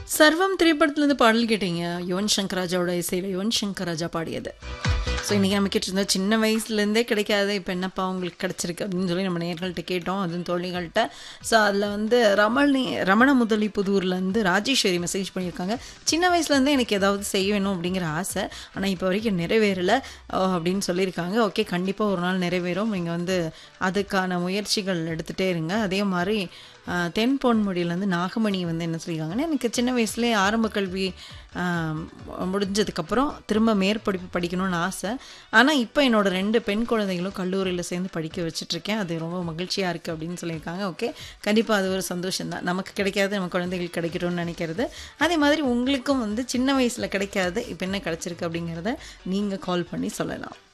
சர்வம் திரைப்படத்துலேருந்து பாடல் கேட்டீங்க யுவன் சங்கர் ராஜாவோட இசையில் யுவன் சங்கர் ராஜா பாடியது ஸோ இன்றைக்கி நம்ம கேட்டிருந்தோம் சின்ன வயசுலேருந்தே கிடைக்காது இப்போ என்னப்பா உங்களுக்கு கிடச்சிருக்கு அப்படின்னு சொல்லி நம்ம நேர்கள்ட்ட கேட்டோம் அதுவும் தோழிகள்கிட்ட ஸோ அதில் வந்து ரமணி ரமண முதலி புதூர்லேருந்து ராஜேஸ்வரி மெசேஜ் பண்ணியிருக்காங்க சின்ன வயசுலேருந்தே எனக்கு ஏதாவது செய்ய வேணும் அப்படிங்கிற ஆசை ஆனால் இப்போ வரைக்கும் நிறைவேறலை அப்படின்னு சொல்லியிருக்காங்க ஓகே கண்டிப்பாக ஒரு நாள் நிறைவேறும் நீங்கள் வந்து அதுக்கான முயற்சிகள் எடுத்துகிட்டே இருங்க அதே மாதிரி ஆஹ், தென் பொன்முடியிலேருந்து நாகமணி வந்து என்ன சொல்லியிருக்காங்கன்னா எனக்கு சின்ன வயசுலேயே ஆரம்ப கல்வி ஆஹ், முடிஞ்சதுக்கப்புறம் திரும்ப மேற்படிப்பு படிக்கணும்னு ஆசை ஆனால் இப்போ என்னோட ரெண்டு பெண் குழந்தைகளும் கல்லூரியில் சேர்ந்து படிக்க வச்சிட்ருக்கேன் அது ரொம்ப மகிழ்ச்சியாக இருக்குது அப்படின்னு சொல்லியிருக்காங்க ஓகே கண்டிப்பாக அது ஒரு சந்தோஷம் தான் நமக்கு கிடைக்காது நம்ம குழந்தைகளுக்கு கிடைக்கணும்னு நினைக்கிறது அதே மாதிரி உங்களுக்கும் வந்து சின்ன வயசில் கிடைக்காது இப்போ என்ன கிடச்சிருக்கு அப்படிங்கிறத நீங்கள் கால் பண்ணி சொல்லலாம்